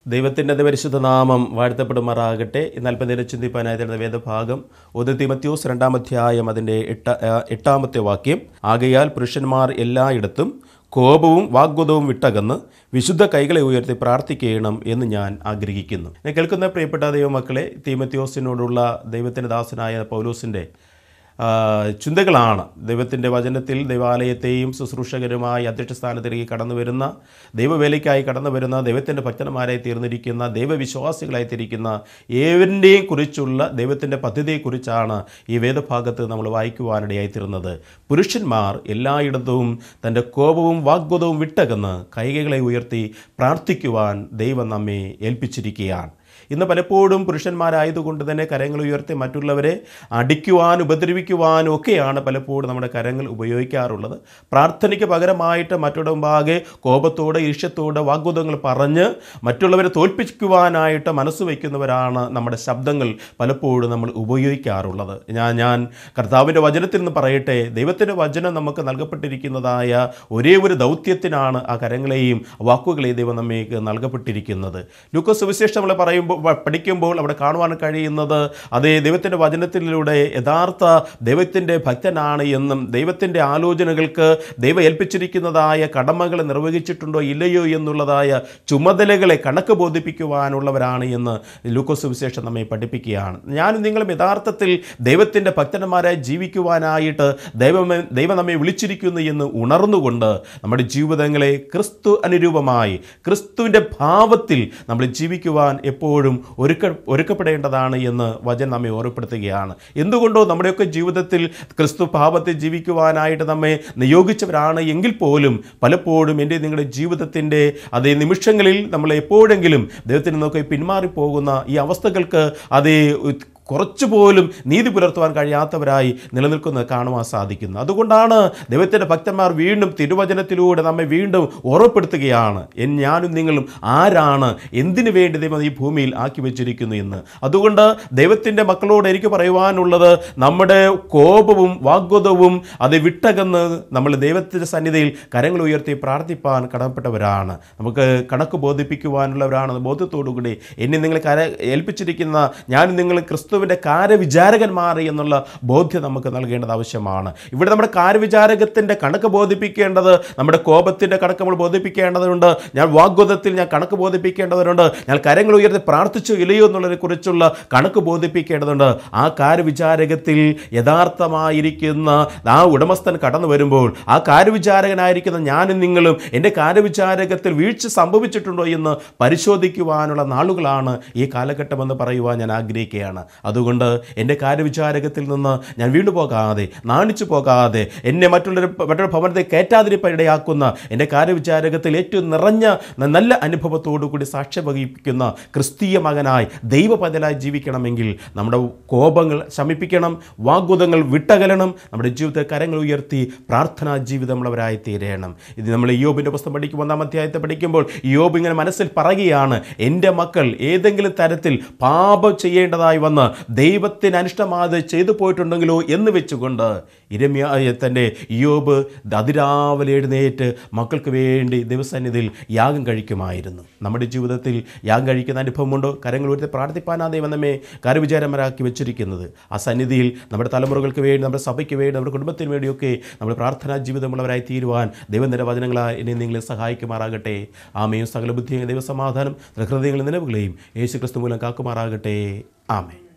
ദൈവത്തിൻ്റെ പരിശുദ്ധ നാമം വാഴ്ത്തപ്പെടുമാറാകട്ടെ ഇന്ന് അല്പനേരം ചിന്തിപ്പാനായി തരുന്ന വേദഭാഗം ഒന്ന് തിമത്യോസ് രണ്ടാം അധ്യായം അതിൻ്റെ എട്ട ആ, എട്ടാമത്തെ വാക്യം ആകയാൽ പുരുഷന്മാർ എല്ലായിടത്തും കോപവും വാഗ്വതവും വിട്ടകന്ന് വിശുദ്ധ കൈകളെ ഉയർത്തി പ്രാർത്ഥിക്കണം എന്ന് ഞാൻ ആഗ്രഹിക്കുന്നു ഞാൻ കേൾക്കുന്ന പ്രിയപ്പെട്ട ദൈവമക്കളെ തീമത്യോസിനോടുള്ള ദൈവത്തിൻ്റെ ദാസനായ പൗലോസിൻ്റെ ആ, ചിന്തകളാണ് ദൈവത്തിൻ്റെ വചനത്തിൽ ദൈവാലയത്തെയും ശുശ്രൂഷകരുമായി അധ്യക്ഷ സ്ഥാനത്തിലേക്ക് കടന്നു വരുന്ന ദൈവവേലയ്ക്കായി കടന്നു വരുന്ന ദൈവത്തിൻ്റെ ഭക്തന്മാരായി തീർന്നിരിക്കുന്ന ദൈവവിശ്വാസികളായി തീരിക്കുന്ന ഏവരിൻ്റെയും കുറിച്ചുള്ള ദൈവത്തിൻ്റെ പദ്ധതിയെക്കുറിച്ചാണ് ഈ വേദഭാഗത്ത് നമ്മൾ വായിക്കുവാനിടയായി തീർന്നത് പുരുഷന്മാർ എല്ലായിടത്തും തൻ്റെ കോപവും വാഗ്വതവും വിട്ടകന്ന് കൈകളെ ഉയർത്തി പ്രാർത്ഥിക്കുവാൻ ദൈവം നമ്മെ ഏൽപ്പിച്ചിരിക്കുകയാണ് ഇന്ന് പലപ്പോഴും പുരുഷന്മാരായതുകൊണ്ട് തന്നെ കരങ്ങൾ ഉയർത്തി മറ്റുള്ളവരെ അടിക്കുവാനും ഉപദ്രവിക്കുവാനും ഒക്കെയാണ് പലപ്പോഴും നമ്മുടെ കരങ്ങൾ ഉപയോഗിക്കാറുള്ളത് പ്രാർത്ഥനയ്ക്ക് പകരമായിട്ട് മറ്റുള്ള മുമ്പാകെ കോപത്തോടെ ഈർഷ്യത്തോടെ വാഗ്വതങ്ങൾ പറഞ്ഞ് മറ്റുള്ളവരെ തോൽപ്പിക്കുവാനായിട്ട് മനസ്സ് വയ്ക്കുന്നവരാണ് നമ്മുടെ ശബ്ദങ്ങൾ പലപ്പോഴും നമ്മൾ ഉപയോഗിക്കാറുള്ളത് ഞാൻ ഞാൻ കർത്താവിൻ്റെ വചനത്തിൽ നിന്ന് പറയട്ടെ ദൈവത്തിൻ്റെ വചനം നമുക്ക് നൽകപ്പെട്ടിരിക്കുന്നതായ ഒരേ ഒരു ദൗത്യത്തിനാണ് ആ കരങ്ങളെയും വാക്കുകളെയും ദൈവം നമ്മേക്ക് നൽകപ്പെട്ടിരിക്കുന്നത് ലൂക്കോസ് സുവിശേഷം നമ്മൾ പറയുമ്പോൾ വ- പഠിക്കുമ്പോൾ അവിടെ കാണുവാൻ കഴിയുന്നത് അതേ ദൈവത്തിൻ്റെ വചനത്തിലൂടെ യഥാർത്ഥ ദൈവത്തിൻ്റെ ഭക്തനാണ് എന്നും ദൈവത്തിൻ്റെ ആലോചനകൾക്ക് ദൈവം ഏൽപ്പിച്ചിരിക്കുന്നതായ കടമകൾ നിർവഹിച്ചിട്ടുണ്ടോ ഇല്ലയോ എന്നുള്ളതായ ചുമതലകളെ കണക്ക് ബോധിപ്പിക്കുവാനുള്ളവരാണ് എന്ന് ലൂക്കോസ് സുവിശേഷം നമ്മെ പഠിപ്പിക്കുകയാണ് ഞാനും നിങ്ങളും യഥാർത്ഥത്തിൽ ദൈവത്തിൻ്റെ ഭക്തന്മാരായി ജീവിക്കുവാനായിട്ട് ദൈവം ദൈവം നമ്മെ വിളിച്ചിരിക്കുന്നു എന്ന് ഉണർന്നുകൊണ്ട് നമ്മുടെ ജീവിതങ്ങളെ ക്രിസ്തു അനുരൂപമായി ക്രിസ്തുവിൻ്റെ ഭാവത്തിൽ നമ്മൾ ജീവിക്കുവാൻ എപ്പോഴും ഒരുക്ക ഒരുക്കപ്പെടേണ്ടതാണ് എന്ന് വചൻ നമ്മെ ഓർമ്മപ്പെടുത്തുകയാണ് എന്തുകൊണ്ടോ നമ്മുടെയൊക്കെ ജീവിതത്തിൽ ക്രിസ്തു ഭാവത്തിൽ ജീവിക്കുവാനായിട്ട് നമ്മെ നിയോഗിച്ചവരാണ് എങ്കിൽ പോലും പലപ്പോഴും എൻ്റെ നിങ്ങളുടെ ജീവിതത്തിൻ്റെ അതേ നിമിഷങ്ങളിൽ നമ്മൾ എപ്പോഴെങ്കിലും ദൈവത്തിന് നോക്കി പിന്മാറിപ്പോകുന്ന ഈ അവസ്ഥകൾക്ക് അതേ കുറച്ചു പോലും നീതി പുലർത്തുവാൻ കഴിയാത്തവരായി നിലനിൽക്കുന്നത് കാണുവാൻ സാധിക്കുന്നു അതുകൊണ്ടാണ് ദൈവത്തിൻ്റെ ഭക്തന്മാർ വീണ്ടും തിരുവചനത്തിലൂടെ നമ്മെ വീണ്ടും ഓർമ്മപ്പെടുത്തുകയാണ് എൻ ഞാനും നിങ്ങളും ആരാണ് എന്തിനു വേണ്ടി ദൈവം ഈ ഭൂമിയിൽ ആക്കി വെച്ചിരിക്കുന്നു എന്ന് അതുകൊണ്ട് ദൈവത്തിൻ്റെ മക്കളോട് എനിക്ക് പറയുവാനുള്ളത് നമ്മുടെ കോപവും വാഗ്വതവും അത് വിട്ടകന്ന് നമ്മൾ ദൈവത്തിൻ്റെ സന്നിധിയിൽ കരങ്ങൾ ഉയർത്തി പ്രാർത്ഥിപ്പാൻ കടമപ്പെട്ടവരാണ് നമുക്ക് കണക്ക് ബോധിപ്പിക്കുവാനുള്ളവരാണ് ബോധ്യത്തോടു കൂടി എന്നെ നിങ്ങൾ കര ഏൽപ്പിച്ചിരിക്കുന്ന ഞാൻ നിങ്ങൾ ക്രിസ്തുവിൻ്റെ കാരവിചാരകന്മാർ എന്നുള്ള ബോധ്യം നമുക്ക് നൽകേണ്ടത് ആവശ്യമാണ് ഇവിടെ നമ്മുടെ കാരവിചാരകത്തിൻ്റെ കണക്ക് ബോധിപ്പിക്കേണ്ടത് നമ്മുടെ കോപത്തിൻ്റെ കണക്ക് നമ്മൾ ബോധിപ്പിക്കേണ്ടതുണ്ട് ഞാൻ വാഗ്വതത്തിൽ ഞാൻ കണക്ക് ബോധിപ്പിക്കേണ്ടതുണ്ട് ഞാൻ കരങ്ങൾ ഉയർത്തി പ്രാർത്ഥിച്ചോ ഇല്ലയോ എന്നുള്ളതിനെ കുറിച്ചുള്ള കണക്ക് ബോധിപ്പിക്കേണ്ടതുണ്ട് ആ കാരവിചാരകത്തിൽ യഥാർത്ഥമായിരിക്കുന്ന ആ ഉടമസ്ഥൻ കടന്നു വരുമ്പോൾ ആ കാരവിചാരകനായിരിക്കുന്ന ഞാനും നിങ്ങളും എൻ്റെ കാരവിചാരകത്തിൽ വീഴ്ച സംഭവിച്ചിട്ടുണ്ടോ എന്ന് പരിശോധിക്കുവാനുള്ള നാളുകളാണ് ഈ കാലഘട്ടമെന്ന് പറയുവാൻ ഞാൻ ആഗ്രഹിക്കുകയാണ് അതുകൊണ്ട് എൻ്റെ കാര്യവിചാരകത്തിൽ നിന്ന് ഞാൻ വീണ്ടു പോകാതെ നാണിച്ചു പോകാതെ എന്നെ മറ്റുള്ളൊരു മറ്റൊരു ഭവനത്തെ കയറ്റാതിരിപ്പ് ഇടയാക്കുന്ന എൻ്റെ കാര്യവിചാരകത്തിൽ ഏറ്റവും നിറഞ്ഞ ന- നല്ല അനുഭവത്തോടു കൂടി സാക്ഷ്യം വഹിപ്പിക്കുന്ന ക്രിസ്തീയ മകനായി ദൈവപതലായി ജീവിക്കണമെങ്കിൽ നമ്മുടെ കോപങ്ങൾ ശമിപ്പിക്കണം വാഗ്വതങ്ങൾ വിട്ടകലണം നമ്മുടെ ജീവിതത്തെ കരങ്ങൾ ഉയർത്തി പ്രാർത്ഥനാ ജീവിതമുള്ളവരായി തീരണം ഇത് നമ്മൾ യോബിൻ്റെ പുസ്തകം പഠിക്കും ഒന്നാം അധ്യായത്തെ പഠിക്കുമ്പോൾ യോബ് ഇങ്ങനെ മനസ്സിൽ പറയുകയാണ് എൻ്റെ മക്കൾ ഏതെങ്കിലും തരത്തിൽ പാപം ചെയ്യേണ്ടതായി വന്ന് ദൈവത്തിന് അനിഷ്ടമാത് ചെയ്തു പോയിട്ടുണ്ടെങ്കിലോ എന്ന് വെച്ചുകൊണ്ട് ഇരമ്യ തൻ്റെ യോബ് അതിരാവിലെ എഴുന്നേറ്റ് മക്കൾക്ക് വേണ്ടി ദൈവസന്നിധിയിൽ യാഗം കഴിക്കുമായിരുന്നു നമ്മുടെ ജീവിതത്തിൽ യാഗം കഴിക്കുന്ന അനുഭവമുണ്ടോ കരങ്ങൾ ഉയർത്തി പ്രാർത്ഥിപ്പാനാ ദൈവം നമ്മെ കാര്യവിചാരമരാക്കി വെച്ചിരിക്കുന്നത് ആ സന്നിധിയിൽ നമ്മുടെ തലമുറകൾക്ക് വേണ്ടി നമ്മുടെ സഭയ്ക്ക് വേണ്ടി നമ്മുടെ കുടുംബത്തിന് വേണ്ടിയൊക്കെ നമ്മുടെ പ്രാർത്ഥനാ ജീവിതമുള്ളവരായി തീരുവാൻ ദൈവം നിന്റെ വചനങ്ങളാൽ എന്നെ നിങ്ങളെ സഹായിക്കുമാറാകട്ടെ ആമയും സകല ബുദ്ധിയും ദൈവസമാധാനം ഹൃദയങ്ങളിൽ നിലവുകളെയും യേശു ക്രിസ്തു മൂലം കാക്കുമാറാകട്ടെ ആമേ